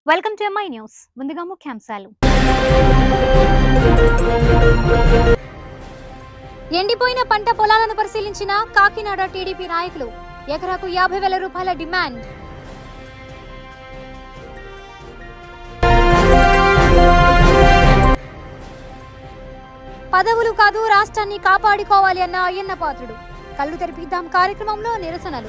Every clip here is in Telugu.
వెల్కమ్ టు ఎంఐ న్యూస్ ముందుగా ముఖ్యాంశాలు ఎండిపోయిన పంట పొలాలను పరిశీలించిన కాకినాడ టీడీపీ నాయకులు ఎకరాకు యాభై వేల రూపాయల డిమాండ్ పదవులు కాదు రాష్ట్రాన్ని కాపాడుకోవాలి అన్న అయ్యన్న పాత్రుడు కళ్ళు తెరిపిద్దాం కార్యక్రమంలో నిరసనలు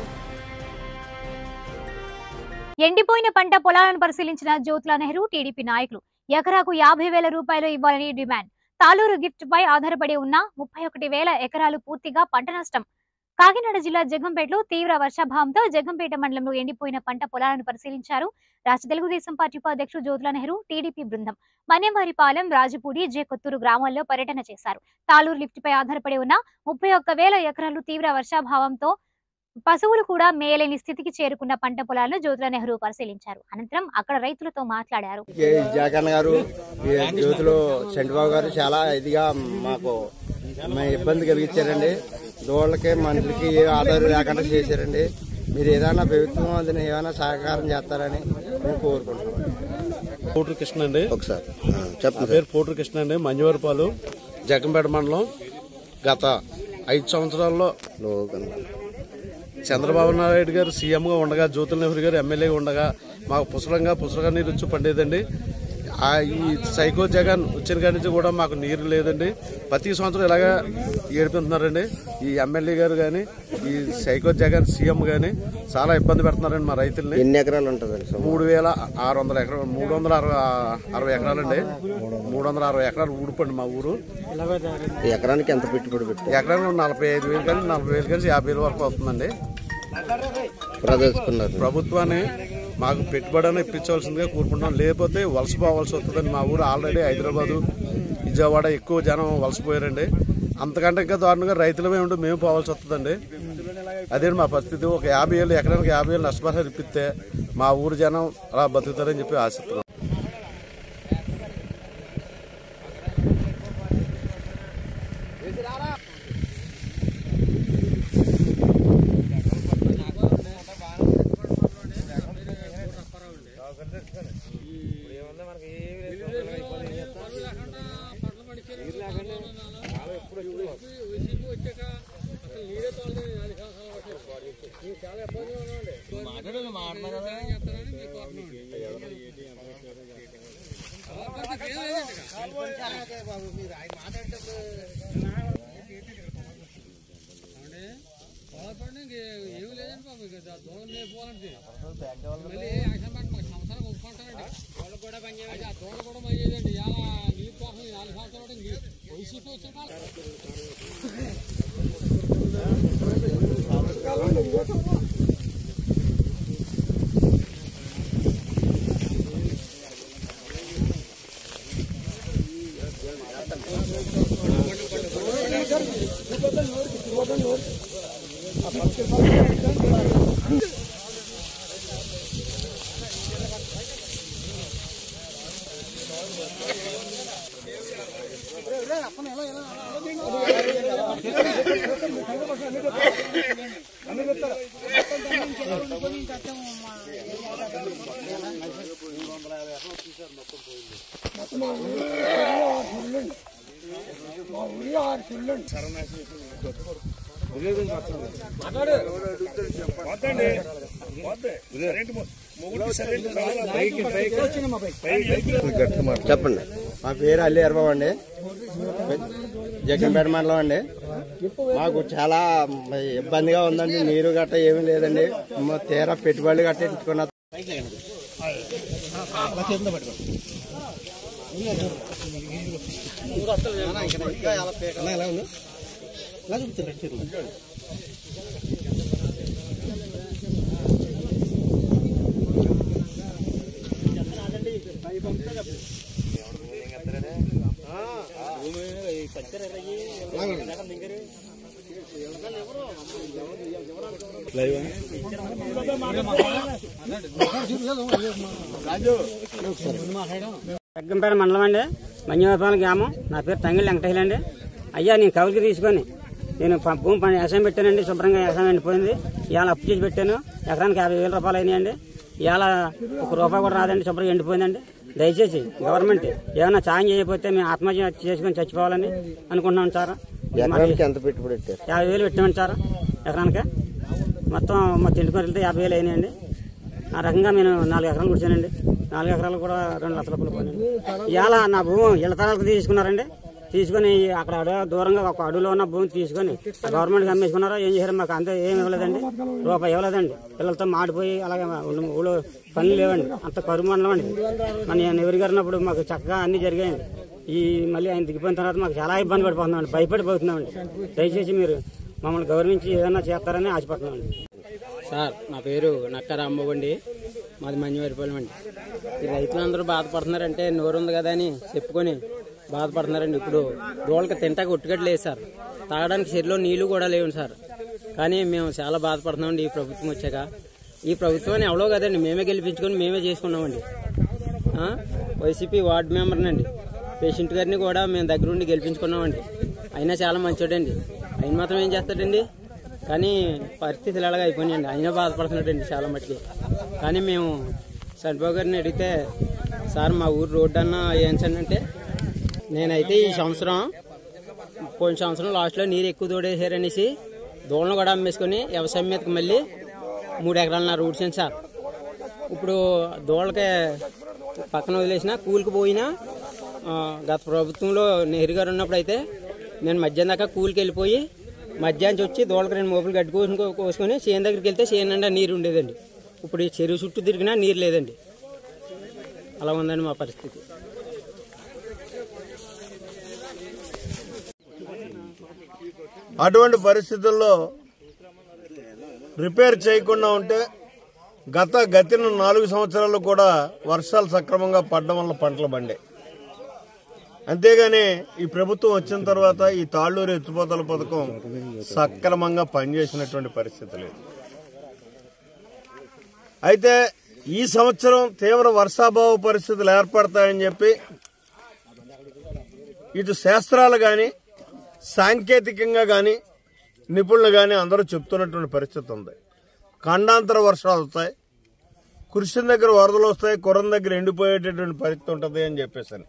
ఎండిపోయిన పంట పొలాలను పరిశీలించిన జ్యోతుల నెహ్రూ టీడీపీ నాయకులు ఎకరాకు యాభై వేల రూపాయలు ఇవ్వాలని డిమాండ్ తాలూరు గిఫ్ట్ పై ఆధారపడి ఉన్న ముప్పై ఒకటి వేల ఎకరాలు పూర్తిగా పంట నష్టం కాకినాడ జిల్లా జగ్గంపేటలో తీవ్ర వర్షాభావంతో జగ్గంపేట మండలంలో ఎండిపోయిన పంట పొలాలను పరిశీలించారు రాష్ట్ర తెలుగుదేశం పార్టీ ఉపాధ్యక్షుడు జ్యోతుల నెహ్రూ టీడీపీ బృందం మన్నెంవారిపాలెం రాజపూడి జే కొత్తూరు గ్రామాల్లో పర్యటన చేశారు తాలూరు లిఫ్ట్ పై ఆధారపడి ఉన్న ముప్పై ఒక్క వేల ఎకరాలు తీవ్ర వర్షాభావంతో పశువులు కూడా మేలేని స్థితికి చేరుకున్న పంట పొలాలను జ్యోతుల నెహ్రూ పరిశీలించారు అనంతరం అక్కడ రైతులతో మాట్లాడారు ఈ జగన్ గారు ఈ జ్యోతిలో చంద్రబాబు గారు చాలా ఇదిగా మాకు మా ఇబ్బంది కలిగించారండి దోళ్ళకి మనుషులకి ఏ ఆధారం లేకుండా చేశారండి మీరు ఏదైనా ప్రభుత్వం అందుని ఏమైనా సహకారం చేస్తారని మేము కోరుకుంటున్నాం పోటూరు కృష్ణ అండి ఒకసారి నా చెప్పండి పేరు పోటూరు కృష్ణ అండి మంజువారిపాలు జగ్గంపేట మండలం గత ఐదు సంవత్సరాల్లో చంద్రబాబు నాయుడు గారు సీఎంగా ఉండగా జ్యోతుల నెహ్రూ గారు ఎమ్మెల్యేగా ఉండగా మాకు పుసరంగా పుసరంగా నీరు వచ్చి పండేదండి ఆ ఈ సైకో జగన్ వచ్చిన కాడి నుంచి కూడా మాకు నీరు లేదండి ప్రతి సంవత్సరం ఇలాగా ఏడిపిస్తున్నారండి ఈ ఎమ్మెల్యే గారు కానీ ఈ సైకో జగన్ సీఎం కానీ చాలా ఇబ్బంది పెడుతున్నారండి మా రైతుల్ని ఎన్ని ఎకరాలు ఉంటుందండి సుమారు? మూడు వేల ఆరు వందల ఎకరాలు మూడు వందల అరవై అరవై ఎకరాలండి మూడు వందల అరవై ఎకరాలు ఊడిపండి మా ఊరు ఈ ఎకరానికి ఎంత పెట్టుబడి పెట్టి ఎకరానికి నలభై ఐదు వేలు కానీ నలభై వేలు కానీ యాభై వేల వరకు అవుతుందండి ప్రదర్శిస్తున్నారు ప్రభుత్వాన్ని మాకు పెట్టుబడి ఇప్పించవలసిందిగా కోరుకుంటున్నాం లేకపోతే వలస పోవాల్సి వస్తుందండి మా ఊరు ఆల్రెడీ హైదరాబాదు విజయవాడ ఎక్కువ జనం వలసపోయారండి అంతకంటే ఇంకా దారుణంగా రైతులమే ఉండి మేము పోవాల్సి వస్తుందండి అదే మా పరిస్థితి ఒక యాభై ఏళ్ళు ఎకరానికి యాభై ఏళ్ళు నష్టపరిహారం ఇప్పిస్తే మా ఊరు జనం అలా బతుకుతారని చెప్పి ఆశిస్తున్నాం చెప్పండి మా పేరు అల్లి ఎర్రబాబు అండి జగ్గంపేట మండలం అండి మాకు చాలా ఇబ్బందిగా ఉందండి నీరు గట్ట ఏమీ లేదండి మ- తీరా పెట్టుబడులు గట్ట ఇచ్చుకున్న జగ్గంపేట మండలం అండి మన్యవరపాలెం గ్రామం నా పేరు తంగిళ్ళ వెంకటేశ్వర అండి అయ్యా నేను కవులకి తీసుకొని నేను ప- భూమి పని వ్యవసాయం పెట్టానండి శుభ్రంగా వ్యవసాయం ఎండిపోయింది ఇవాళ అప్పు చేసి పెట్టాను ఎకరానికి యాభై వేల రూపాయలు అయినాయండి ఇవాళ ఒక రూపాయి కూడా రాదండి శుభ్రంగా ఎండిపోయిందండి దయచేసి గవర్నమెంట్ ఏమైనా సాయం చేయకపోతే మేము ఆత్మహత్య చేసుకుని చచ్చిపోవాలని అనుకుంటున్నాం సార్ మరి ఎకరానికి ఎంత పెట్టుబడి పెట్టారు యాభై వేలు పెట్టామండి సార్ ఎకరానికి మొత్తం మా తింటుకొని వెళ్తే యాభై వేలు అయినాయండి ఆ రకంగా నేను నాలుగు ఎకరాలు కూర్చానండి నాలుగు ఎకరాలు కూడా రెండు లక్షల రూపాయలు పోయినండి ఇవాళ నా భూమి ఇళ్ళ తరాలకు తీసుకున్నారండి తీసుకొని అక్కడ అడవి దూరంగా ఒక అడవిలో ఉన్న భూమి తీసుకొని గవర్నమెంట్కి అమ్మేసుకున్నారో ఏం చేశారు మాకు అంతా ఏం ఇవ్వలేదండి రూపాయి ఇవ్వలేదండి పిల్లలతో మాడిపోయి అలాగే ఊళ్ళో- ఊళ్ళో పనులు లేవండి అంత కరువు మండలం అండి మన ఎవరి గారినప్పుడు మాకు చక్కగా అన్ని జరిగాయండి ఈ మళ్ళీ ఆయన దిగిపోయిన తర్వాత మాకు చాలా ఇబ్బంది పడిపోతున్నామండి భయపడిపోతున్నామండి దయచేసి మీరు మమ్మల్ని గౌరవించి ఏదైనా చేస్తారని ఆశపడుతున్నామండి సార్ నా పేరు నక్క రాంబాబు మాది మంచివారిపాలెం అండి ఈ రైతులందరూ బాధపడుతున్నారంటే నోరు ఉంది కదా అని చెప్పుకొని బాధపడుతున్నారండి ఇప్పుడు దోళ్ళకి తింటాక ఒట్టుగట్టు లేదు సార్ తాగడానికి చెరులో నీళ్లు కూడా లేవు సార్ కానీ మేము చాలా బాధపడుతున్నామండి ఈ ప్రభుత్వం వచ్చాక ఈ ప్రభుత్వాన్ని ఎవరో కదండి మేమే గెలిపించుకొని మేమే చేసుకున్నామండి ఆ? వైసీపీ వార్డు మెంబర్నండి పేషెంట్ గారిని కూడా మేము దగ్గరుండి గెలిపించుకున్నామండి అయినా చాలా మంచోడండి ఆయన మాత్రం ఏం చేస్తాడండి కానీ పరిస్థితులు ఎలాగ అయిపోయినాయండి ఆయన బాధపడుతున్నాడండి చాలా మట్టుకి కానీ మేము చంద్రబాబు గారిని అడిగితే సార్ మా ఊరు రోడ్డు అన్న ఏంచండి అంటే నేనైతే ఈ సంవత్సరం పోయిన సంవత్సరం లాస్ట్లో నీరు ఎక్కువ తోడేసారనేసి దూడలను కూడా అమ్మేసుకొని వ్యవసాయం మీదకి మళ్ళీ మూడు ఎకరాలన్నర ఊడ్చాను సార్ ఇప్పుడు దూడలకి పక్కన వదిలేసిన కూలికి పోయినా ఆ, గత ప్రభుత్వంలో నెహ్రూ గారు ఉన్నప్పుడు అయితే నేను మధ్యాహ్నం దాకా కూలికి వెళ్ళిపోయి మధ్యాహ్నం వచ్చి దూడలకు రెండు మోపులు గడ్డి కోసుకొని కోసుకొని చేను దగ్గరికి వెళ్తే చేను నిండా నీరు ఉండేదండి ఇప్పుడు ఈ చెరువు చుట్టూ తిరిగినా నీరు లేదండి అలా ఉందండి మా పరిస్థితి అటువంటి పరిస్థితుల్లో రిపేర్ చేయకుండా ఉంటే గత గతిన నాలుగు సంవత్సరాలు కూడా వర్షాలు సక్రమంగా పడడం వల్ల పంటలు పండే అంతేగాని ఈ ప్రభుత్వం వచ్చిన తర్వాత ఈ తాళ్ళూరు ఎత్తిపోతల పథకం సక్రమంగా పనిచేసినటువంటి పరిస్థితి లేదు అయితే ఈ సంవత్సరం తీవ్ర వర్షాభావ పరిస్థితులు ఏర్పడతాయని చెప్పి ఇటు శాస్త్రాలు కానీ సాంకేతికంగా కానీ నిపుణులు కానీ అందరూ చెప్తున్నటువంటి పరిస్థితి ఉంది ఖండాంతర వర్షాలు వస్తాయి కృష్ణ దగ్గర వరదలు వస్తాయి కురం దగ్గర ఎండిపోయేటటువంటి పరిస్థితి ఉంటుంది అని చెప్పేసి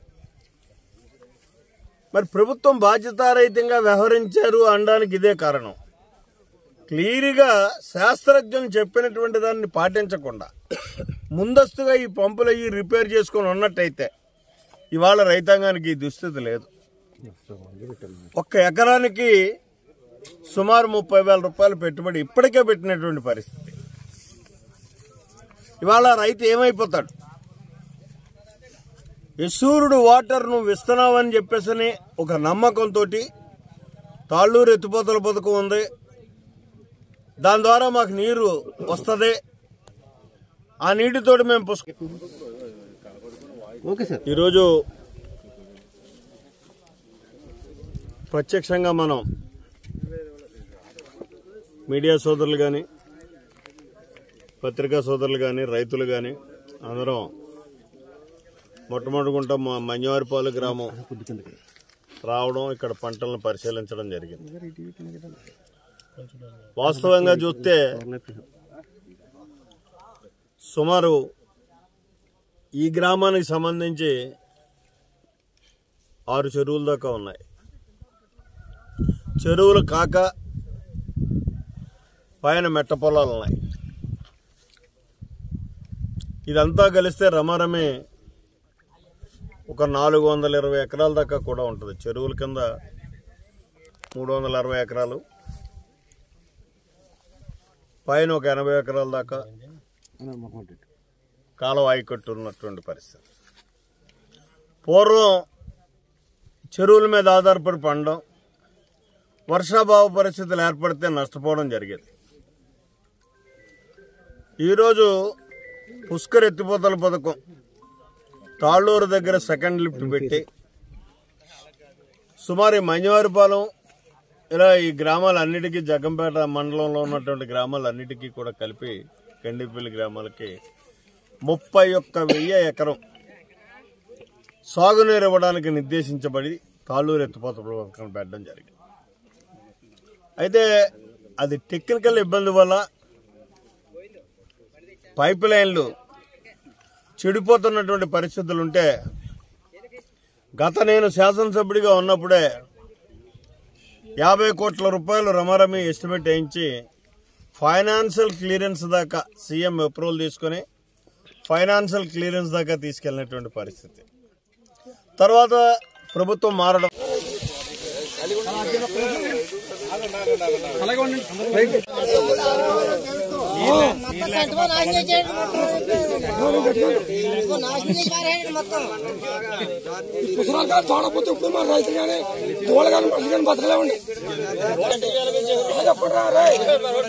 మరి ప్రభుత్వం బాధ్యతారహితంగా వ్యవహరించారు అనడానికి ఇదే కారణం క్లియర్గా శాస్త్రజ్ఞులు చెప్పినటువంటి దాన్ని పాటించకుండా ముందస్తుగా ఈ పంపులు అయ్యి రిపేర్ చేసుకొని ఉన్నట్టయితే ఇవాళ రైతాంగానికి ఈ దుస్థితి లేదు ఒక్క ఎకరానికి సుమారు ముప్పై వేల రూపాయలు పెట్టుబడి ఇప్పటికే పెట్టినటువంటి పరిస్థితి ఇవాళ రైతు ఏమైపోతాడు యశూరుడు వాటర్ నువ్వు ఇస్తున్నావని చెప్పేసి ఒక నమ్మకంతో తాళ్ళూరు ఎత్తిపోతల పథకం ఉంది దాని ద్వారా మాకు నీరు వస్తుంది ఆ నీటితోటి మేము పుష్క ఓకే సార్ ఈరోజు ప్రత్యక్షంగా మనం మీడియా సోదరులు కానీ పత్రికా సోదరులు కానీ రైతులు కానీ అందరం మొట్టమొదటిగుంట మా మంజవారిపాలు గ్రామం రావడం ఇక్కడ పంటలను పరిశీలించడం జరిగింది వాస్తవంగా చూస్తే సుమారు ఈ గ్రామానికి సంబంధించి ఆరు చెరువుల దాకా ఉన్నాయి చెరువులు కాక పైన మెట్ట పొలాలు ఉన్నాయి ఇదంతా కలిస్తే రమారమే ఒక నాలుగు వందల ఇరవై ఎకరాల దాకా కూడా ఉంటుంది చెరువుల కింద మూడు వందల అరవై ఎకరాలు పైన ఒక ఎనభై ఎకరాల దాకా కాలువ ఆయకట్టు ఉన్నటువంటి పరిస్థితి పూర్వం చెరువుల మీద ఆధారపడి పండడం వర్షాభావ పరిస్థితులు ఏర్పడితే నష్టపోవడం జరిగేది ఈరోజు పుష్కర్ ఎత్తిపోతల పథకం తాళ్ళూరు దగ్గర సెకండ్ లిఫ్ట్ పెట్టి సుమారు ఈ మంజవారిపాలెం ఇలా ఈ గ్రామాలన్నిటికీ జగ్గంపేట మండలంలో ఉన్నటువంటి గ్రామాలన్నిటికీ కూడా కలిపి కండిపల్లి గ్రామాలకి ముప్పై ఒక్క వెయ్యి ఎకరం సాగునీరు ఇవ్వడానికి నిర్దేశించబడి తాళ్ళూరు ఎత్తిపోత పథకం పెట్టడం జరిగింది అయితే అది టెక్నికల్ ఇబ్బంది వల్ల పైప్ లైన్లు చెడిపోతున్నటువంటి పరిస్థితులు ఉంటే గత నేను శాసనసభ్యుడిగా ఉన్నప్పుడే యాభై కోట్ల రూపాయలు రమారమి ఎస్టిమేట్ వేయించి ఫైనాన్షియల్ క్లియరెన్స్ దాకా సీఎం అప్రూవల్ తీసుకొని ఫైనాన్షియల్ క్లియరెన్స్ దాకా తీసుకెళ్ళినటువంటి పరిస్థితి తర్వాత ప్రభుత్వం మారడం పుస్తకాలు చూడకపోతే ఇప్పుడు మన రైతులు కానీ తోలు కానీ మనుషులు కానీ బతకలేమండి చెప్పండి రా, రేయ్.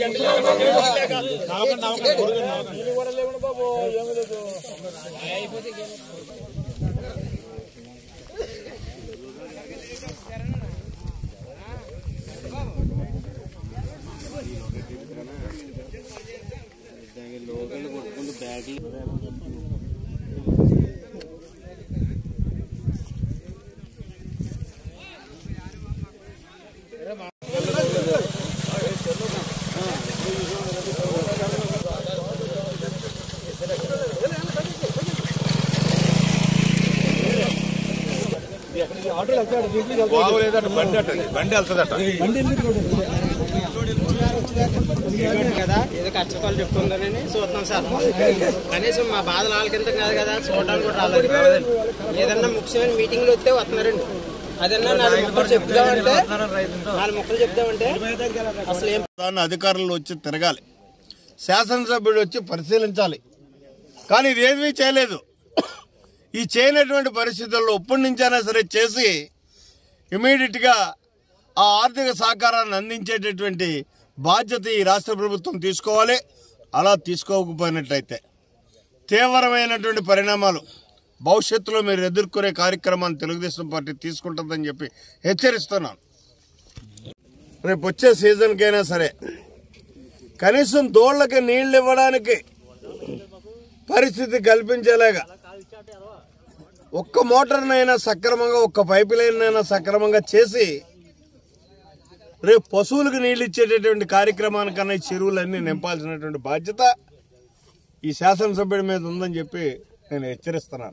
కదా ఏదో కష్టకాలు చెప్పుకుందానని చూద్దాం సార్ కనీసం మా బాధలు వాళ్ళకింత కాదు కదా చూడడానికి కూడా రాలేదు రాలేదండి. ఏదన్నా ముఖ్యమైన మీటింగ్లు వస్తే వస్తున్నారండి అదన్నా నాలుగు ముక్కలు చెప్తామంటే నాలుగు ముక్కలు చెప్తామంటే అసలు ఏం దాన్ని అధికారులు వచ్చి తిరగాలి శాసనసభ్యుడు వచ్చి పరిశీలించాలి కానీ ఇదేమీ చేయలేదు ఈ చేయనటువంటి పరిస్థితుల్లో ఇప్పటి నుంచైనా సరే చేసి ఇమీడియట్గా ఆ ఆర్థిక సహకారాన్ని అందించేటటువంటి బాధ్యత ఈ రాష్ట్ర ప్రభుత్వం తీసుకోవాలి అలా తీసుకోకపోయినట్లయితే తీవ్రమైనటువంటి పరిణామాలు భవిష్యత్తులో మీరు ఎదుర్కొనే కార్యక్రమాన్ని తెలుగుదేశం పార్టీ తీసుకుంటుందని చెప్పి హెచ్చరిస్తున్నాను రేపు వచ్చే సీజన్కైనా సరే కనీసం దోళ్ళకి నీళ్లు ఇవ్వడానికి పరిస్థితి కల్పించేలాగా ఒక్క మోటార్నైనా సక్రమంగా ఒక్క పైపు లైన్ సక్రమంగా చేసి రేపు పశువులకు నీళ్లు ఇచ్చేటటువంటి కార్యక్రమానికన్నా ఈ చెరువులన్నీ నింపాల్సినటువంటి బాధ్యత ఈ శాసనసభ్యుడి మీద ఉందని చెప్పి నేను హెచ్చరిస్తున్నాను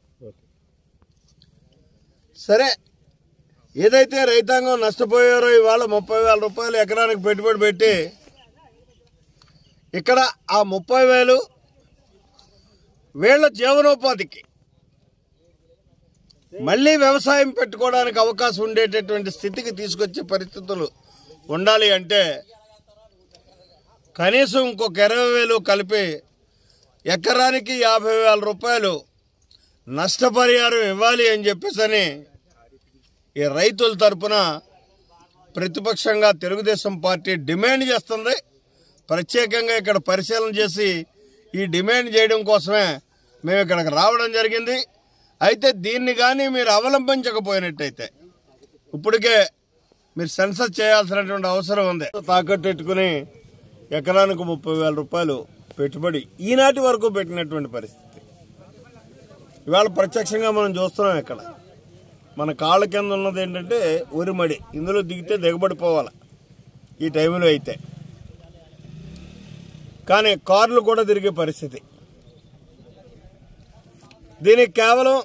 సరే ఏదైతే రైతాంగం నష్టపోయారో ఇవాళ ముప్పై వేల రూపాయలు ఎకరానికి పెట్టుబడి పెట్టి ఇక్కడ ఆ ముప్పై వేలు వీళ్ళ జీవనోపాధికి మళ్ళీ వ్యవసాయం పెట్టుకోవడానికి అవకాశం ఉండేటటువంటి స్థితికి తీసుకొచ్చే పరిస్థితులు ఉండాలి అంటే కనీసం ఇంకొక ఇరవై వేలు కలిపి ఎకరానికి యాభై వేల రూపాయలు నష్టపరిహారం ఇవ్వాలి అని చెప్పేసని ఈ రైతుల తరపున ప్రతిపక్షంగా తెలుగుదేశం పార్టీ డిమాండ్ చేస్తుంది ప్రత్యేకంగా ఇక్కడ పరిశీలన చేసి ఈ డిమాండ్ చేయడం కోసమే మేము ఇక్కడికి రావడం జరిగింది అయితే దీన్ని కానీ మీరు అవలంబించకపోయినట్టయితే ఇప్పటికే మీరు సెన్సస్ చేయాల్సినటువంటి అవసరం ఉంది తాకట్టు పెట్టుకుని ఎకరానికి ముప్పై వేల రూపాయలు పెట్టుబడి ఈనాటి వరకు పెట్టినటువంటి పరిస్థితి ఇవాళ ప్రత్యక్షంగా మనం చూస్తున్నాం ఇక్కడ మన కాళ్ళ కింద ఉన్నది ఏంటంటే ఉరిమడి ఇందులో దిగితే దిగబడిపోవాలి ఈ టైంలో అయితే కానీ కార్లు కూడా తిరిగే పరిస్థితి దీనికి కేవలం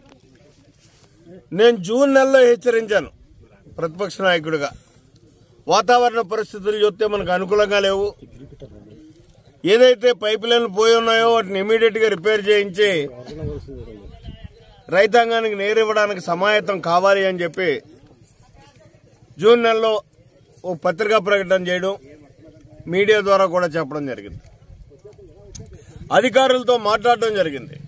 నేను జూన్ నెలలో హెచ్చరించాను ప్రతిపక్ష నాయకుడిగా వాతావరణ పరిస్థితులు చూస్తే మనకు అనుకూలంగా లేవు ఏదైతే పైప్ లైన్లు పోయి ఉన్నాయో వాటిని ఇమీడియట్ గా రిపేర్ చేయించి రైతాంగానికి నీరు ఇవ్వడానికి సమాయత్తం కావాలి అని చెప్పి జూన్ నెలలో ఓ పత్రికా ప్రకటన చేయడం మీడియా ద్వారా కూడా చెప్పడం జరిగింది అధికారులతో మాట్లాడడం జరిగింది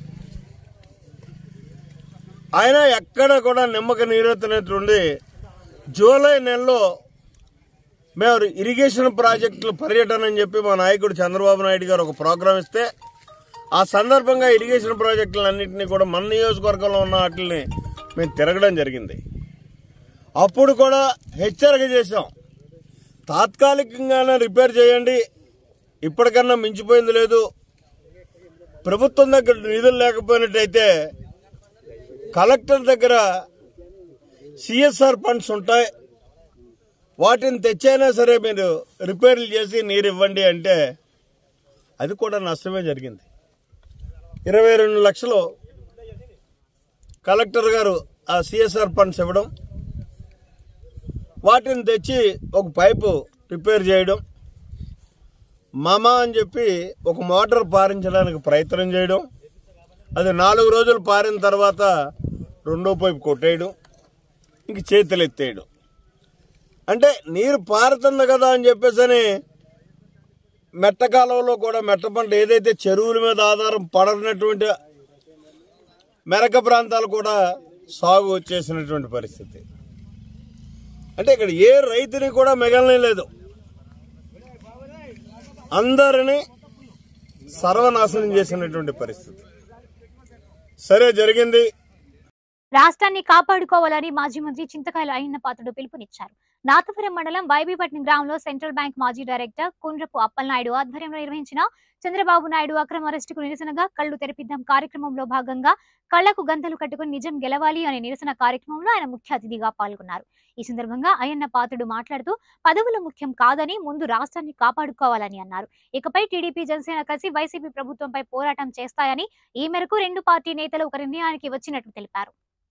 ఆయన ఎక్కడ కూడా నిమ్మక నీరెత్తినట్టుండి జూలై నెలలో మేము ఇరిగేషన్ ప్రాజెక్టుల పర్యటన అని చెప్పి మా నాయకుడు చంద్రబాబు నాయుడు గారు ఒక ప్రోగ్రాం ఇస్తే ఆ సందర్భంగా ఇరిగేషన్ ప్రాజెక్టులన్నింటినీ కూడా మన నియోజకవర్గంలో ఉన్న వాటిని మేము తిరగడం జరిగింది అప్పుడు కూడా హెచ్చరిక చేశాం తాత్కాలికంగానే రిపేర్ చేయండి ఇప్పటికన్నా మించిపోయింది లేదు ప్రభుత్వం దగ్గర నిధులు లేకపోయినట్టయితే కలెక్టర్ దగ్గర సిఎస్ఆర్ ఫండ్స్ ఉంటాయి వాటిని తెచ్చైనా సరే మీరు రిపేర్లు చేసి నీరు ఇవ్వండి అంటే అది కూడా నష్టమే జరిగింది ఇరవై రెండు లక్షలు కలెక్టర్ గారు ఆ సిఎస్ఆర్ ఫండ్స్ ఇవ్వడం వాటిని తెచ్చి ఒక పైపు రిపేర్ చేయడం మామా అని చెప్పి ఒక మోటార్ పారించడానికి ప్రయత్నం చేయడం అది నాలుగు రోజులు పారిన తర్వాత రెండో పైపు కొట్టేయడం ఇంక చేతులు ఎత్తేయడం అంటే నీరు పారుతుంది కదా అని చెప్పేసి మెట్ట కాలంలో కూడా మెట్ట పంట ఏదైతే చెరువుల మీద ఆధారం పడనటువంటి మెరక ప్రాంతాలు కూడా సాగు వచ్చేసినటువంటి పరిస్థితి అంటే ఇక్కడ ఏ రైతుని కూడా మిగలనే లేదు అందరినీ సర్వనాశనం చేసినటువంటి పరిస్థితి సరే జరిగింది రాష్ట్రాన్ని కాపాడుకోవాలని మాజీ మంత్రి చింతకాయల అయ్యన్న పాత్రుడు పిలుపునిచ్చారు నాథపురం మండలం వైబీపట్నం గ్రామంలో సెంట్రల్ బ్యాంక్ మాజీ డైరెక్టర్ కుండ్రపు అప్పలనాయుడు ఆధ్వర్యంలో నిర్వహించిన చంద్రబాబు నాయుడు అక్రమ అరెస్టుకు నిరసనగా కళ్లు తెరిపిద్దాం కార్యక్రమంలో భాగంగా కళ్లకు గంతలు కట్టుకుని నిజం గెలవాలి అనే నిరసన కార్యక్రమంలో ఆయన ముఖ్య అతిథిగా పాల్గొన్నారు ఈ సందర్భంగా అయ్యన్న పాత్రుడు మాట్లాడుతూ పదవులు ముఖ్యం కాదని ముందు రాష్ట్రాన్ని కాపాడుకోవాలని అన్నారు ఇకపై టీడీపీ జనసేన కలిసి వైసీపీ ప్రభుత్వంపై పోరాటం చేస్తాయని ఈ మేరకు రెండు పార్టీ నేతలు ఒక నిర్ణయానికి వచ్చినట్లు తెలిపారు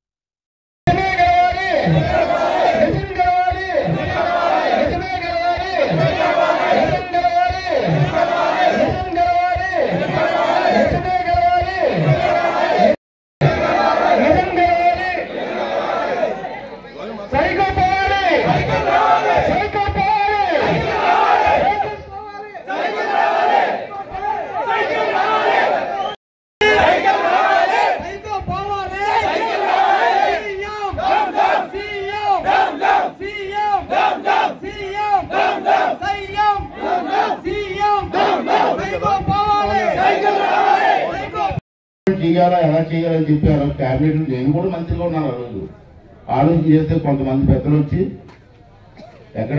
చేయాలా ఎలా చేయాలని చెప్పి ఆ రోజు క్యాబినెట్ నేను కూడా మంత్రిగా ఉన్నాను ఆ రోజు ఆలోచన చేస్తే కొంతమంది పెద్దలు వచ్చి ఎక్కడ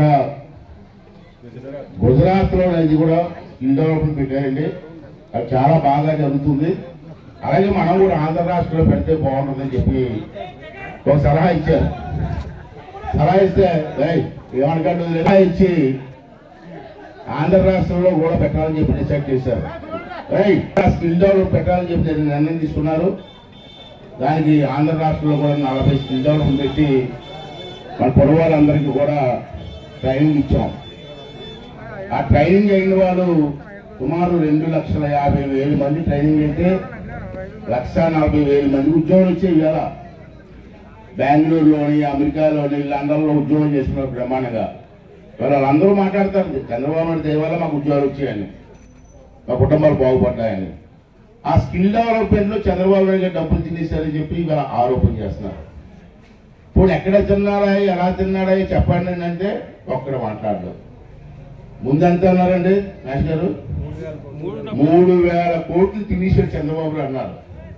గుజరాత్లో ఇది కూడా స్కిల్ డెవలప్మెంట్ పెట్టారండి అది చాలా బాగా జరుగుతుంది అలాగే మనం కూడా ఆంధ్ర రాష్ట్రంలో పెడితే బాగుంటుందని చెప్పి ఒక సలహా ఇచ్చారు సలహా ఇస్తే "ఏయ్, ఏమనకండి సలహా ఇచ్చి ఆంధ్ర రాష్ట్రంలో కూడా పెట్టాలని చెప్పి డిసైడ్ చేశారు రైట్ స్కిల్ డెవలప్ పెట్టాలని చెప్పి నేను నిర్ణయం తీసుకున్నారు దానికి ఆంధ్ర రాష్ట్రంలో కూడా నలభై స్కిల్ డెవలప్మెంట్ పెట్టి మన పొడవాళ్ళందరికీ కూడా ట్రైనింగ్ ఇచ్చాం ఆ ట్రైనింగ్ అయిన వాళ్ళు సుమారు రెండు లక్షల యాభై వేలు మంది ట్రైనింగ్ అయితే లక్ష నలభై వేలు మంది ఉద్యోగాలు వచ్చాయి ఇవాళ బెంగళూరులోని అమెరికాలోని లండన్లో ఉద్యోగం చేస్తున్నారు బ్రహ్మాండంగా ఇవాళ వాళ్ళందరూ మాట్లాడతారు చంద్రబాబు నాయుడు దయ వల్ల మాకు ఉద్యోగాలు వచ్చాయని మా కుటుంబాలు బాగుపడ్డాయని ఆ స్కిల్ డెవలప్మెంట్ లో చంద్రబాబు నాయుడు గారు డబ్బులు తినేశారని చెప్పి ఇవాళ ఆరోపణ చేస్తున్నారు ఇప్పుడు ఎక్కడ తిన్నాడా ఎలా తిన్నాడా చెప్పండి అని అంటే ఒక్కడ మాట్లాడదు ముందు ఎంత అన్నారండి మేష్ గారు మూడు వేల కోట్లు తినేశారు చంద్రబాబు నాయుడు అన్నారు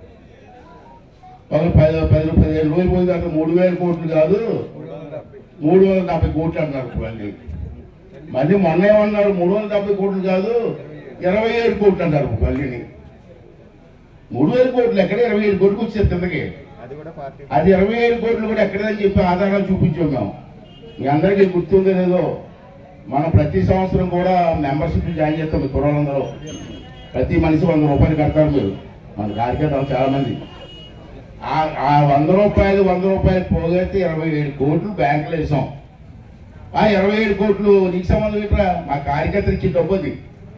ఒక పది పది పదిహేను రోజులు పోయిన తర్వాత మూడు వేల కోట్లు కాదు మూడు వందల డెబ్బై కోట్లు అన్నారు మళ్ళీ మళ్ళీ మొన్న ఏమన్నారు మూడు వందల డెబ్బై కోట్లు కాదు ఇరవై ఏడు కోట్లు అంటారు మళ్ళీని మూడు వేల కోట్లు ఎక్కడ ఇరవై ఏడు కోట్లు వచ్చేది కిందకి అది ఇరవై ఏడు కోట్లు కూడా ఎక్కడదని చెప్పి ఆధారాలు చూపించాం మేము మీ అందరికీ గుర్తుందో లేదో మనం ప్రతి సంవత్సరం కూడా మెంబర్షిప్ జాయిన్ చేస్తాం మీ కుర్రోళ్ళందరూ ప్రతి మనిషి వంద రూపాయలు కడతారు మీరు మన కార్యకర్తలు చాలా మంది ఆ- ఆ వంద రూపాయలు వంద రూపాయలు పోగైతే ఇరవై ఏడు కోట్లు బ్యాంకులో వేసాం ఆ ఇరవై ఏడు కోట్లు నీకు సంబంధం ఏంట్రా మా కార్యకర్తలు ఇచ్చిన డబ్బు అది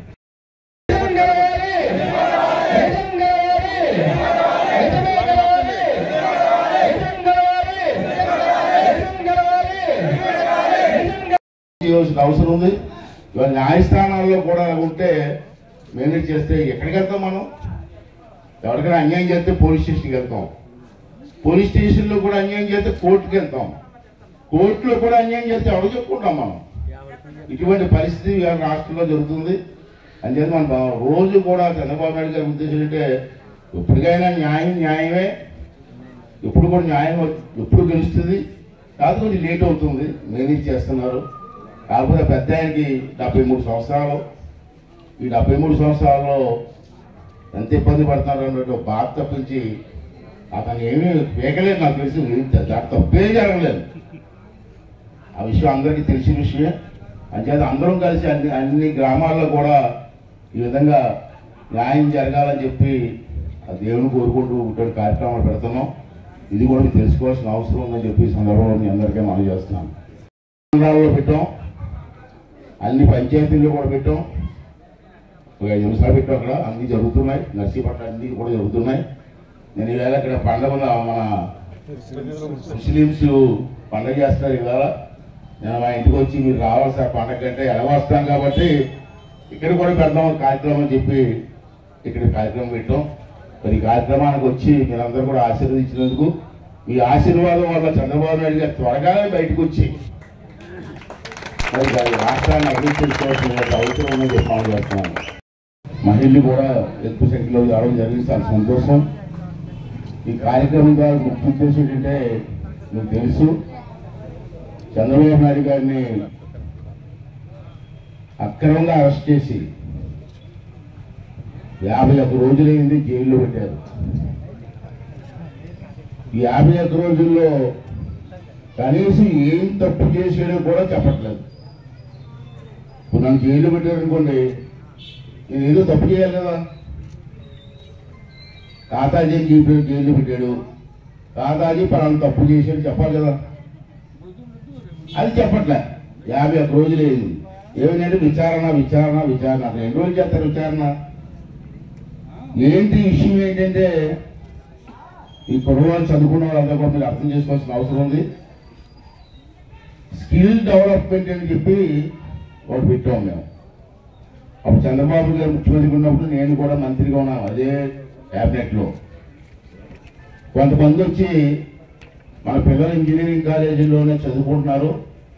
చేయాల్సిన అవసరం ఉంది ఇవాళ న్యాయస్థానాల్లో కూడా ఉంటే మేనేజ్ చేస్తే ఎక్కడికి వెళ్తాం మనం ఎవరికైనా అన్యాయం చేస్తే పోలీస్ స్టేషన్కి వెళ్తాం పోలీస్ స్టేషన్లో కూడా అన్యాయం చేస్తే కోర్టుకి వెళ్తాం కోర్టులో కూడా అన్యాయం చేస్తే ఎవరు చెప్పుకుంటాం మనం ఇటువంటి పరిస్థితి ఇవాళ రాష్ట్రంలో జరుగుతుంది అంచేత మన బా- రోజు కూడా చంద్రబాబు నాయుడు గారి ఉద్దేశం అంటే ఎప్పటికైనా న్యాయం న్యాయమే ఎప్పుడు కూడా న్యాయం ఎప్పుడు గెలుస్తుంది కాదు కొంచెం లేట్ అవుతుంది మేనేజ్ చేస్తున్నారు కాకపోతే పెద్ద ఆయనకి డెబ్బై మూడు సంవత్సరాలు ఈ డెబ్బై మూడు సంవత్సరాల్లో ఎంత ఇబ్బంది పడుతున్నారు అన్నట్టు బాధ తప్పించి అతను ఏమీ వేయలేదు నాకు తెలిసి దాని తప్పే జరగలేదు ఆ విషయం అందరికీ తెలిసిన విషయమే అంచేత అందరం కలిసి అన్ని అన్ని గ్రామాల్లో కూడా ఈ విధంగా న్యాయం జరగాలని చెప్పి ఆ దేవుని కోరుకుంటూ ఇటువంటి కార్యక్రమాలు పెడుతున్నాం ఇది కూడా మీరు తెలుసుకోవాల్సిన అవసరం ఉందని చెప్పి ఈ సందర్భంలో మీ అందరికీ మనం చేస్తున్నాను మండలాల్లో పెట్టాం అన్ని పంచాయతీల్లో కూడా పెట్టాం ఒక ఐదు నిమిషాలు పెట్టాం అక్కడ అన్ని జరుగుతున్నాయి నర్సీపట్నం అన్ని కూడా జరుగుతున్నాయి నేను ఈవేళ ఇక్కడ పండగ ఉన్న మన ముస్లిమ్స్ పండగ చేస్తారు ఇవాళ నేను మా ఇంటికి వచ్చి మీరు రావాలి సార్ పండగ అంటే ఎలా వస్తాం కాబట్టి ఇక్కడ కూడా పెడదాం కార్యక్రమం అని చెప్పి ఇక్కడ కార్యక్రమం పెట్టాం మరి ఈ కార్యక్రమానికి వచ్చి మీరందరూ కూడా ఆశీర్వదించినందుకు మీ ఆశీర్వాదం వల్ల చంద్రబాబు నాయుడు గారు త్వరగానే బయటకు వచ్చి మరి దాని రాష్ట్రాన్ని అభివృద్ధి చేసుకోవాల్సిన అవసరం ఉందని చెప్పి మనం చేస్తున్నాను మహిళలు కూడా ఎక్కువ సంఖ్యలో రావడం జరిగింది చాలా సంతోషం ఈ కార్యక్రమం ద్వారా ముఖ్య ఉద్దేశం ఏంటంటే మీకు తెలుసు చంద్రబాబు నాయుడు గారిని అక్రమంగా అరెస్ట్ చేసి యాభై ఒక్క రోజులైంది జైల్లో పెట్టారు ఈ యాభై ఒక్క రోజుల్లో కనీసం ఏం తప్పు చేసాడో కూడా చెప్పట్లేదు ఇప్పుడు నన్ను జైల్లో పెట్టారనుకోండి నేను ఏదో తప్పు చేయాలి కదా తాతాజీ జీపీ జైల్లో పెట్టాడు తాతాజీ పలానా తప్పు చేశాడు చెప్పాలి కదా అది చెప్పట్లే యాభై ఒక్క రోజులు అయింది ఏమిటంటే విచారణ విచారణ విచారణ అసలు ఎన్ని రోజులు చేస్తారు విచారణ ఏంటి విషయం ఏంటంటే ఈ కుటుంబాలు చదువుకున్న వాళ్ళంతా కూడా మీరు అర్థం చేసుకోవాల్సిన అవసరం ఉంది స్కిల్ డెవలప్మెంట్ అని చెప్పి ఒకటి పెట్టాం మేము అప్పుడు చంద్రబాబు గారు ముఖ్యమంత్రి ఉన్నప్పుడు నేను కూడా మంత్రిగా ఉన్నాను అదే క్యాబినెట్లో కొంతమంది వచ్చి మన పిల్లలు ఇంజనీరింగ్ కాలేజీలోనే చదువుకుంటున్నారు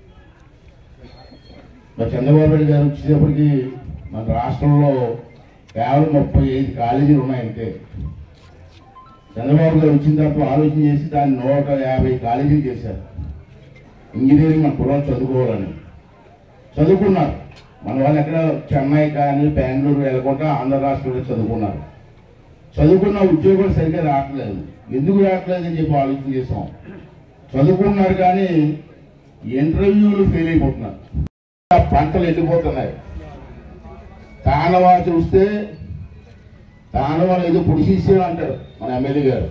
మరి చంద్రబాబు నాయుడు గారు వచ్చేటప్పటికి మన రాష్ట్రంలో కేవలం ముప్పై ఐదు కాలేజీలు ఉన్నాయంటే చంద్రబాబు గారు వచ్చిన తర్వాత ఆలోచన చేసి దాన్ని నూట యాభై కాలేజీలు చేశారు ఇంజనీరింగ్ మన కుర్రాలు చదువుకోవాలని చదువుకున్నారు మన వాళ్ళు ఎక్కడ చెన్నై కానీ బెంగళూరు వెళ్ళకుండా ఆంధ్ర రాష్ట్రంలో చదువుకున్నారు చదువుకున్న ఉద్యోగాలు సరిగ్గా రావట్లేదు ఎందుకు రావట్లేదు అని చెప్పి ఆలోచన చేసాం చదువుకున్నారు కానీ ఇంటర్వ్యూలు ఫెయిల్ అయిపోతున్నారు ఆ పంటలు ఎండిపోతున్నాయి తానవా చూస్తే తానవాళ్ళు ఏదో పొడిచేసే అంటారు మన ఎమ్మెల్యే గారు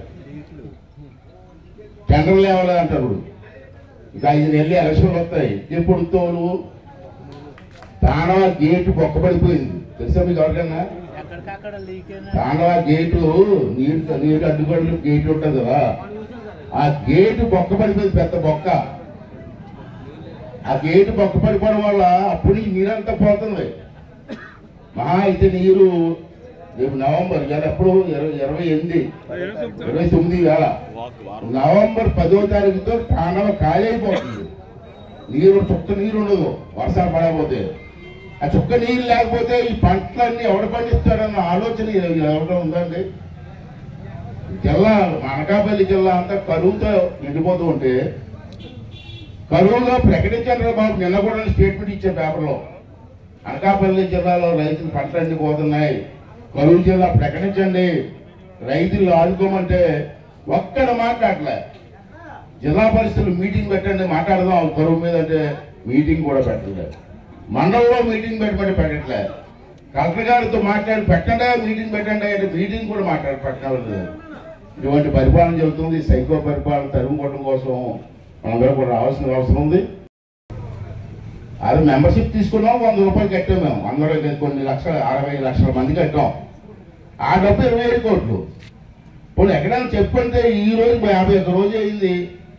టెండర్లు లేవాలి అంటారు ఇప్పుడు ఇక ఐదు నెలలు ఎలక్షన్లు వస్తాయి ఎప్పుడు తోలు తానవా గేటు బొక్కబడిపోయింది తెలుసా మీకు ఎవరికన్నా తాండవ గేటు నీరు నీరు అడ్డుకోవడం గేట్ ఉంటుంది కదా ఆ గేటు బొక్క పడిపోయింది పెద్ద బొక్క ఆ గేటు బొక్క పడిపోవడం వల్ల అప్పుడు ఈ నీరంతా పోతుంది మహా అయితే నీరు రేపు నవంబర్ వేల ఎప్పుడు ఇరవై ఇరవై ఎనిమిది ఇరవై తొమ్మిది వేల నవంబర్ పదో తారీఖుతో తాండవ ఖాళీ అయిపోతుంది నీరు చుక్క నీరు ఉండదు వర్షాలు పడకపోతే ఆ చుక్క నీరు లేకపోతే ఈ పంటలన్నీ ఎవడు పండిస్తాడన్న ఆలోచన ఎవరిలో ఉందండి జిల్లా అనకాపల్లి జిల్లా అంతా కరువుతో నిండిపోతూ ఉంటే కరువుగా ప్రకటించారు రా బాబు నిన్న కూడా స్టేట్మెంట్ ఇచ్చే పేపర్లో అనకాపల్లి జిల్లాలో రైతులు పంటలు ఎండిపోతున్నాయి కరువు జిల్లా ప్రకటించండి రైతులు ఆదుకోమంటే ఒక్కడ మాట్లాడలే జిల్లా పరిస్థితులు మీటింగ్ పెట్టండి మాట్లాడదాం కరువు మీద అంటే మీటింగ్ కూడా పెట్టలేదు మండలంలో మీటింగ్ పెట్టమని పెట్టట్లే కలెక్టర్ గారితో మాట్లాడి పెట్టండి మీటింగ్ పెట్టండి అంటే మీటింగ్ కూడా మాట్లాడి పెట్టలేదు ఇటువంటి పరిపాలన జరుగుతుంది సైకో పరిపాలన తరుముకోవడం కోసం మనందరం కూడా రావాల్సిన అవసరం ఉంది అది మెంబర్షిప్ తీసుకున్నాం వంద రూపాయలు కట్టాం మేము అందరూ కొన్ని లక్షల అరవై లక్షల మంది కట్టాం ఆ డబ్బు ఇరవై ఐదు కోట్లు ఇప్పుడు ఎక్కడైనా చెప్పంటే ఈ రోజు యాభై ఒక్క రోజు అయింది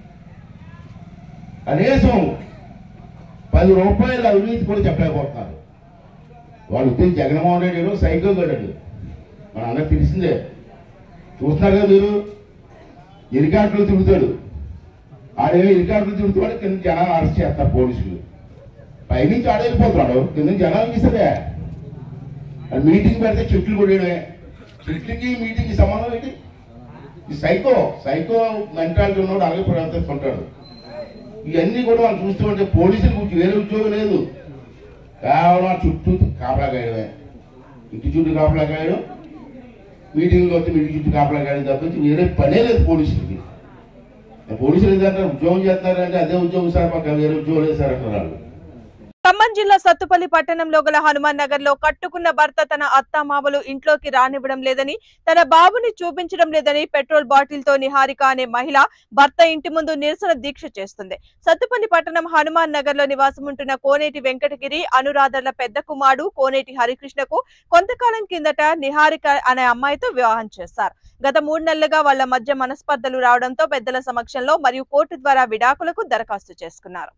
కనీసం పది రూపాయల అవినీతి కూడా చెప్పలేకపోతున్నారు వాళ్ళు ఉద్యోగి జగన్మోహన్ రెడ్డి గారు సైకో గడ్డడు మన అందరికి తెలిసిందే చూస్తున్నారు కదా మీరు ఎరికాట్లు తిరుగుతాడు ఆడేమో ఎరికాట్లు తిరుగుతాడు కింద జనాలు అరెస్ట్ చేస్తారు పోలీసులు పైనుంచి ఆడైపోతున్నాడు కింద జనాలు ఇస్తాడే అది మీటింగ్ పెడితే చెట్లు కొట్టడమే చెట్లకి మీటింగ్కి సంబంధం ఏంటి ఈ సైకో సైకో మెంటాలిటీ ఉన్నవాడు అలాగే ప్రవర్తిస్తుంటాడు ఇవన్నీ కూడా మనం చూస్తూ ఉంటే పోలీసులు గురించి వేరే ఉద్యోగం లేదు కేవలం ఆ చుట్టూ కాపలా కాయడమే ఇంటి చుట్టూ కాపలా కాయడం మీటింగ్లో వస్తే మీటింగ్ చుట్టూ కాపలా కాయడం తప్పించి వేరే పనే లేదు పోలీసులకి పోలీసులు ఏంటంటే ఉద్యోగం చేస్తున్నారంటే అదే ఉద్యోగం సార్ మాకు వేరే ఉద్యోగం లేదు సార్ అంటారు వాళ్ళు ఖమ్మం జిల్లా సత్తుపల్లి పట్టణంలో గల హనుమాన్ నగర్ లో కట్టుకున్న భర్త తన అత్తామామలు ఇంట్లోకి రానివ్వడం లేదని తన బాబుని చూపించడం లేదని పెట్రోల్ బాటిల్ తో నిహారిక అనే మహిళ భర్త ఇంటి ముందు నిరసన దీక్ష చేస్తుంది సత్తుపల్లి పట్టణం హనుమాన్ నగర్ లో నివాసం ఉంటున్న కోనేటి వెంకటగిరి అనురాధర్ల పెద్ద కుమారుడు కోనేటి హరికృష్ణకు కొంతకాలం కిందట నిహారిక అనే అమ్మాయితో వివాహం చేశారు గత మూడు నెలలుగా వాళ్ల మధ్య మనస్పర్ధలు రావడంతో పెద్దల సమక్షంలో మరియు కోర్టు ద్వారా విడాకులకు దరఖాస్తు చేసుకున్నారు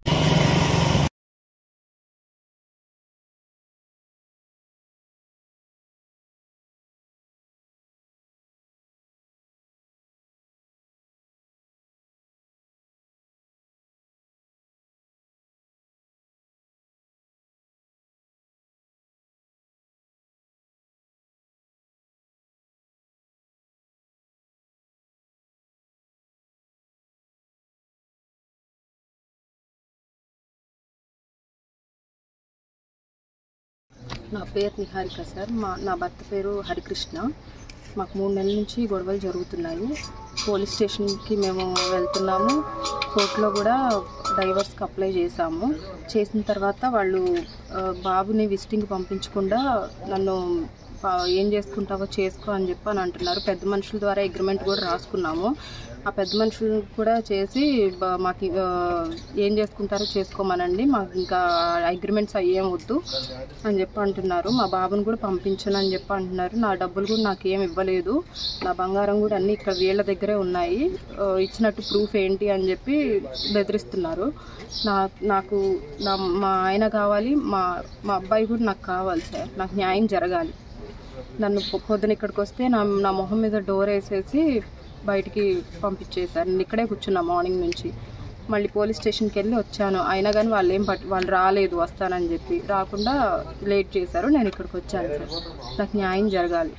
నా పేరు నిహారిక సార్ మా నా భర్త పేరు హరికృష్ణ మాకు మూడు నెలల నుంచి గొడవలు జరుగుతున్నాయి పోలీస్ స్టేషన్కి మేము వెళ్తున్నాము కోర్టులో కూడా డైవర్స్కి అప్లై చేశాము చేసిన తర్వాత వాళ్ళు ఆ, బాబుని విజిటింగ్ పంపించకుండా నన్ను ఆ, ఏం చేసుకుంటావో చేసుకో అని చెప్పి అని అంటున్నారు పెద్ద మనుషుల ద్వారా అగ్రిమెంట్ కూడా రాసుకున్నాము ఆ పెద్ద మనుషులు కూడా చేసి బ- మాకు ఆ, ఏం చేసుకుంటారో చేసుకోమనండి మాకు ఇంకా అగ్రిమెంట్స్ అయ్యేం వద్దు అని చెప్పి అంటున్నారు మా బాబుని కూడా పంపించను అని చెప్పి అంటున్నారు నా డబ్బులు కూడా నాకు ఏం ఇవ్వలేదు నా బంగారం కూడా అన్నీ ఇక్కడ వీళ్ళ దగ్గరే ఉన్నాయి ఆ, ఇచ్చినట్టు ప్రూఫ్ ఏంటి అని చెప్పి బెదిరిస్తున్నారు నా నాకు నా మా ఆయన కావాలి మా మా అబ్బాయి కూడా నాకు కావాలి సార్ నాకు న్యాయం జరగాలి నన్ను పొ- పొద్దున ఇక్కడికి వస్తే నా నా మొహం మీద డోర్ వేసేసి బయటికి పంపించేశారు నేను ఇక్కడే కూర్చున్నా మార్నింగ్ నుంచి మళ్ళీ పోలీస్ స్టేషన్కి వెళ్ళి వచ్చాను అయినా కానీ వాళ్ళు ఏం పట్టి వాళ్ళు రాలేదు వస్తానని చెప్పి రాకుండా లేట్ చేశారు నేను ఇక్కడికి వచ్చాను సార్ నాకు న్యాయం జరగాలి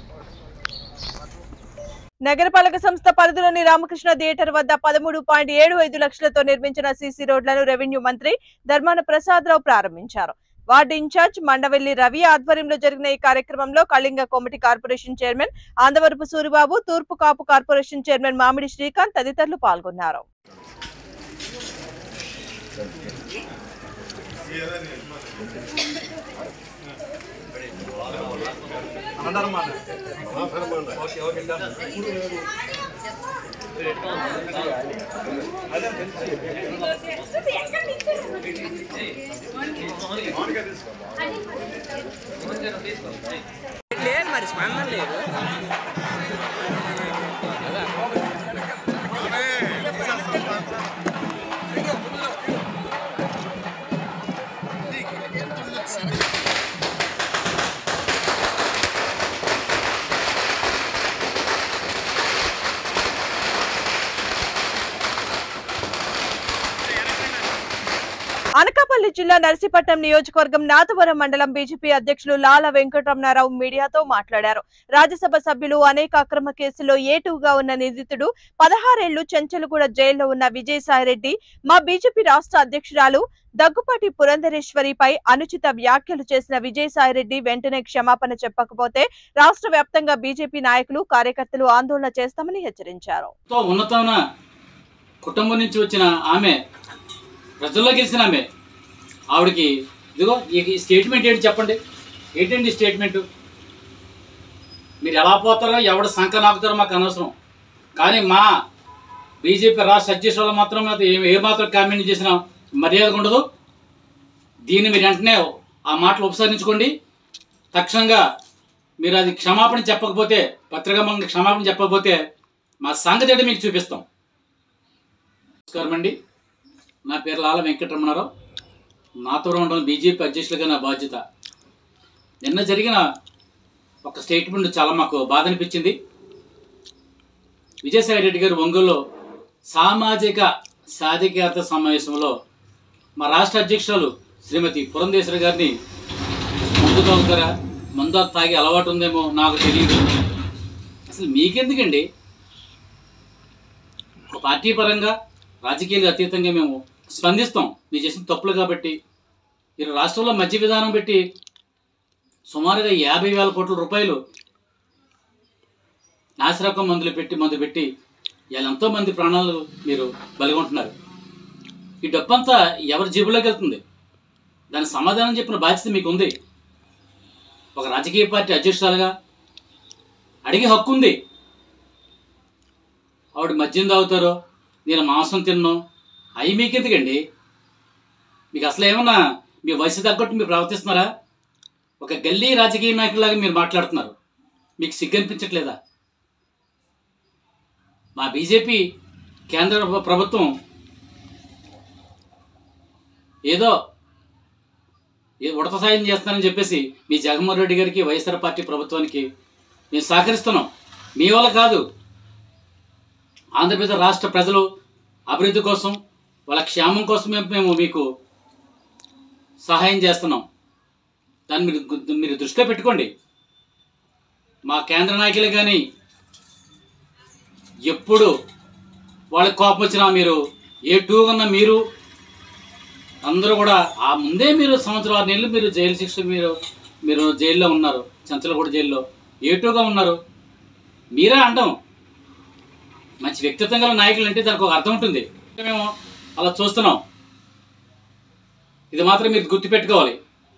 నగరపాలక సంస్థ పరిధిలోని రామకృష్ణ థియేటర్ వద్ద పదమూడు పాయింట్ ఏడు ఐదు లక్షలతో నిర్మించిన సీసీ రోడ్లను రెవెన్యూ మంత్రి ధర్మాన ప్రసాద్ రావు ప్రారంభించారు వార్డు ఇన్ఛార్జ్ మండవెల్లి రవి ఆధ్వర్యంలో జరిగిన ఈ కార్యక్రమంలో కళింగ కోమటి కార్పొరేషన్ చైర్మన్ ఆందవరపు సూరిబాబు తూర్పు కాపు కార్పొరేషన్ చైర్మన్ మామిడి శ్రీకాంత్ తదితరులు పాల్గొన్నారు లేదు మరి స్పందన లేదు అనకాపల్లి జిల్లా నర్సీపట్నం నియోజకవర్గం నాథవరం మండలం బీజేపీ అధ్యక్షులు లాల వెంకటరమణారావు మీడియాతో మాట్లాడారు రాజ్యసభ సభ్యులు అనేక అక్రమ కేసుల్లో ఏటుగా ఉన్న నిందితుడు పదహారేళ్లు చెంచలగూడ జైల్లో ఉన్న విజయసాయిరెడ్డి మా బీజేపీ రాష్ట్ర అధ్యక్షురాలు దగ్గుపాటి పురంధరేశ్వరిపై అనుచిత వ్యాఖ్యలు చేసిన విజయసాయిరెడ్డి వెంటనే క్షమాపణ చెప్పకపోతే రాష్ట్ర వ్యాప్తంగా బీజేపీ నాయకులు కార్యకర్తలు ఆందోళన చేస్తామని హెచ్చరించారు ఎంతో ఉన్నతమైన కుటుంబం నుంచి వచ్చిన ఆమె ప్రజల్లో గెలిచిన ఆమె ఆవిడకి ఇదిగో ఈ స్టేట్మెంట్ ఏంటి చెప్పండి ఏంటండి ఈ స్టేట్మెంట్ మీరు ఎలా పోతారో ఎవడు సంఖ నాకుతారో మాకు అనవసరం కానీ మా బీజేపీ రాష్ట్ర అధ్యక్షులు మాత్రం మీద ఏ ఏ మాత్రం కామెంట్ చేసినా మర్యాద ఉండదు దీన్ని మీరు వెంటనే ఆ మాటలు ఉపసరించుకోండి తక్షణంగా మీరు అది క్షమాపణ చెప్పకపోతే పత్రికా మూలంగా క్షమాపణ చెప్పకపోతే మా సంగతి ఏంటో మీకు చూపిస్తాం నమస్కారం అండి నా పేరు లాల వెంకటరమణారావు నాతో ఉండడం బీజేపీ అధ్యక్షులుగా నా బాధ్యత నిన్న జరిగిన ఒక స్టేట్మెంట్ చాలా మాకు బాధ అనిపించింది విజయసాయి రెడ్డి గారు ఒంగోలులో సామాజిక సాధికారత సమావేశంలో మా రాష్ట్ర అధ్యక్షురాలు శ్రీమతి పురంధేశ్వరి గారిని మందు తాగుతారా మందు తాగి అలవాటు ఉందేమో నాకు తెలియదు అసలు మీకెందుకండి ఒక పార్టీ పరంగా రాజకీయాలకు అతీతంగా మేము స్పందిస్తాం మీరు చేసిన తప్పులు కాబట్టి ఈ రాష్ట్రంలో మధ్య విధానం పెట్టి సుమారుగా యాభై వేల కోట్ల రూపాయలు నాసిరకం మందులు పెట్టి మందు పెట్టి ఇలా ఎంతో మంది ప్రాణాలు మీరు బలిగొంటున్నారు ఈ డబ్బంతా ఎవరి జేబులోకి వెళ్తుంది దాని సమాధానం చెప్పిన బాధ్యత మీకు ఉంది ఒక రాజకీయ పార్టీ అధ్యక్షురాలుగా అడిగే హక్కు ఉంది ఆవిడ మద్యం తాగుతారో నేను మాంసం తిన్నో అవి మీకు ఎందుకండి మీకు అసలు ఏమన్నా మీ వయసు తగ్గట్టు మీరు ప్రవర్తిస్తున్నారా ఒక గల్లీ రాజకీయ నాయకులాగా మీరు మాట్లాడుతున్నారు మీకు సిగ్గు అనిపించట్లేదా మా బీజేపీ కేంద్ర ప్ర- ప్రభుత్వం ఏదో ఏ ఉడత సాయం చేస్తున్నారని చెప్పేసి మీ జగన్మోహన్ రెడ్డి గారికి వైఎస్ఆర్ పార్టీ ప్రభుత్వానికి మేము సహకరిస్తున్నాం మీ వల్ల కాదు ఆంధ్రప్రదేశ్ రాష్ట్ర ప్రజలు అభివృద్ధి కోసం వాళ్ళ క్షేమం కోసం మేము మేము మీకు సహాయం చేస్తున్నాం దాన్ని మీరు గు- మీరు దృష్టిలో పెట్టుకోండి మా కేంద్ర నాయకులు కానీ ఎప్పుడు వాళ్ళకి కోపం వచ్చినా మీరు ఏ టూ కన్నా మీరు అందరూ కూడా ఆ ముందే మీరు సంవత్సరం ఆరు నెలలు మీరు జైలు శిక్ష మీరు మీరు జైల్లో ఉన్నారు చంచలగూడ జైల్లో ఏ టూగా ఉన్నారు మీరే అంటాం మంచి వ్యక్తిత్వం గల నాయకులు అంటే దానికి ఒక అర్థం ఉంటుంది మేము అలా చూస్తున్నాం ఇది మాత్రం మీరు గుర్తుపెట్టుకోవాలి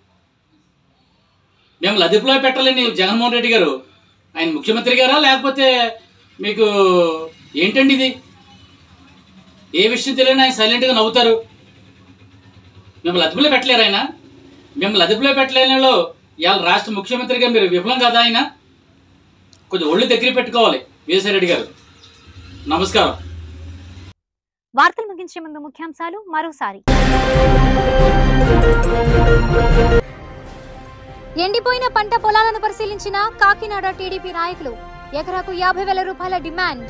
మేము లదిపులో పెట్టాలని జగన్మోహన్ రెడ్డి గారు ఆయన ముఖ్యమంత్రి గారా లేకపోతే మీకు ఏంటండి ఇది ఏ విషయం తెలియని ఆయన సైలెంట్గా నవ్వుతారు మిమ్మల్ని అదుపులో పెట్టలేరు ఆయన మిమ్మల్ని అదుపులో పెట్టలేనిలో ఇవాళ రాష్ట్ర ముఖ్యమంత్రిగా మీరు విఫలం కదా ఆయన కొంచెం ఒళ్ళు దగ్గర పెట్టుకోవాలి విజయసాయి రెడ్డి గారు నమస్కారం వార్తలు ముగించే ముందు ముఖ్యాంశాలు మరోసారి ఎండిపోయిన పంట పొలాలను పరిశీలించిన కాకినాడ టీడీపీ నాయకులు ఎకరాకు యాభై వేల రూపాయల డిమాండ్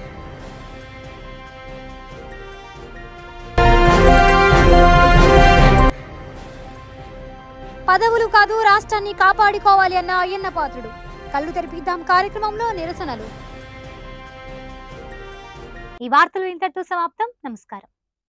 పదవులు కాదు రాష్ట్రాన్ని కాపాడుకోవాలి అన్న అయ్యన్న పాత్రుడు కళ్ళు తెరిపిద్దాం కార్యక్రమంలో నిరసనలు ఈ వార్తలు ఇంతటితో సమాప్తం నమస్కారం